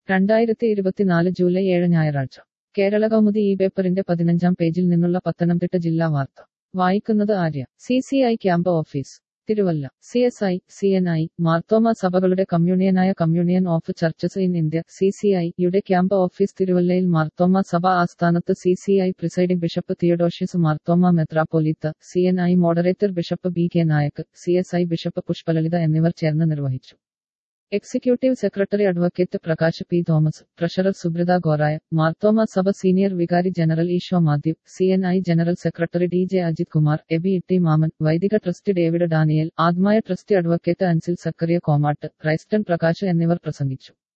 രണ്ടായിരത്തി ഇരുപത്തിനാല് ജൂലൈ ഏഴ് ഞായറാഴ്ച കേരള കൗമുദി ഈ പേപ്പറിന്റെ പതിനഞ്ചാം പേജിൽ നിന്നുള്ള പത്തനംതിട്ട ജില്ലാ വാർത്ത വായിക്കുന്നത് Arya C C I camp office Thiruvalla C S I C N I Marthoma സഭകളുടെ കമ്മ്യൂണിയനായ communion of churches in India C C I യുടെ ക്യാമ്പ് ഓഫീസ് തിരുവല്ലയിൽ മാർത്തോമ സഭ ആസ്ഥാനത്ത് C C I presiding bishop Theodosius Marthoma മെത്രാപ്പോലീത്ത C N I moderator bishop B K Nayak C S I bishop Pushpalalitha എന്നിവർ ചേർന്ന് നിർവഹിച്ചു executive secretary advocate Prakash P Thomas treasurer Subrata Gorai Marthoma സഭ senior വികാരി general Easo Mathew C N I general secretary D J Ajith Kumar Aby Itty Mammen വൈദിക trustee David Daniel ആത്മായ trustee advocate Ansil Zachariah Komattu Christon Prakash എന്നിവർ പ്രസംഗിച്ചു